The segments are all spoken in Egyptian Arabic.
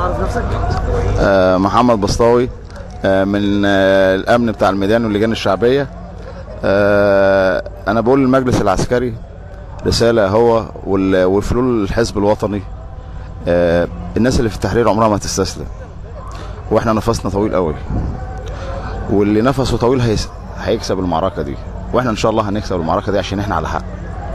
عارف نفسك آه، محمد بسطاوي آه، من آه، الامن بتاع الميدان واللجان الشعبيه آه، انا بقول للمجلس العسكري رساله هو وال- والفلول الحزب الوطني آه، الناس اللي في التحرير عمرها ما هتستسلم واحنا نفسنا طويل قوي واللي نفسه طويل هيس- هيكسب المعركه دي واحنا ان شاء الله هنكسب المعركه دي عشان احنا على حق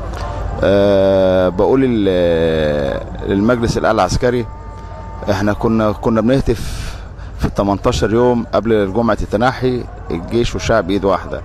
أه بقول لل- للمجلس الاعلى العسكري احنا كنا كنا بنهتف في ال 18 يوم قبل جمعه التنحي الجيش والشعب ايد واحده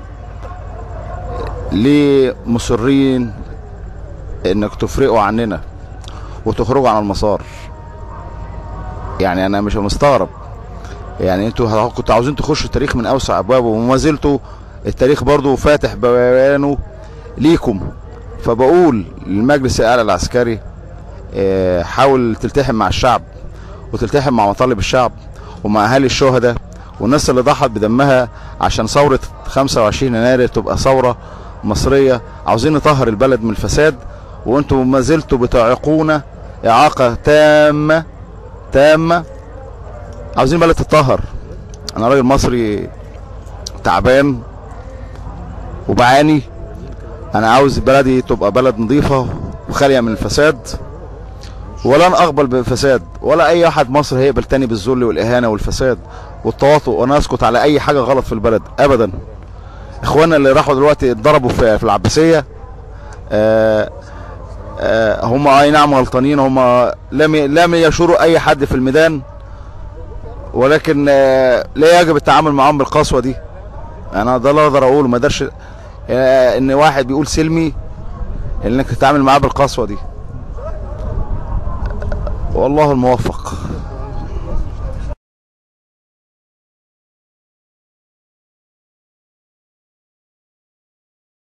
ليه مصرين انك تفرقوا عننا وتخرجوا عن المسار يعني انا مش مستغرب يعني انتوا ه- كنتوا عاوزين تخشوا التاريخ من اوسع ابوابه وما زلتوا التاريخ برضو فاتح بوابانه ليكم فبقول للمجلس الاعلى العسكري اه، حاول تلتحم مع الشعب وتلتحم مع مطالب الشعب ومع اهالي الشهداء والناس اللي ضحت بدمها عشان ثوره 25 يناير تبقى ثوره مصريه عاوزين نطهر البلد من الفساد وانتم ما زلتوا بتعيقونا اعاقه تامه تامه عاوزين بلد تتطهر انا راجل مصري تعبان وبعاني انا عاوز بلدي تبقى بلد نظيفه وخاليه من الفساد ولن اقبل بالفساد ولا اي واحد مصر هيقبل تاني بالذل والاهانه والفساد والتواطؤ وانا اسكت على اي حاجه غلط في البلد ابدا اخواننا اللي راحوا دلوقتي اتضربوا في, في العباسيه آه آه هم اي نعم غلطانين هم لم ي- لم يشوروا اي حد في الميدان ولكن آه لا يجب التعامل معاهم بالقسوه دي انا ده اللي اقدر اقوله ما اقدرش آه، ان واحد بيقول سلمي انك تتعامل معاه بالقسوه دي والله الموفق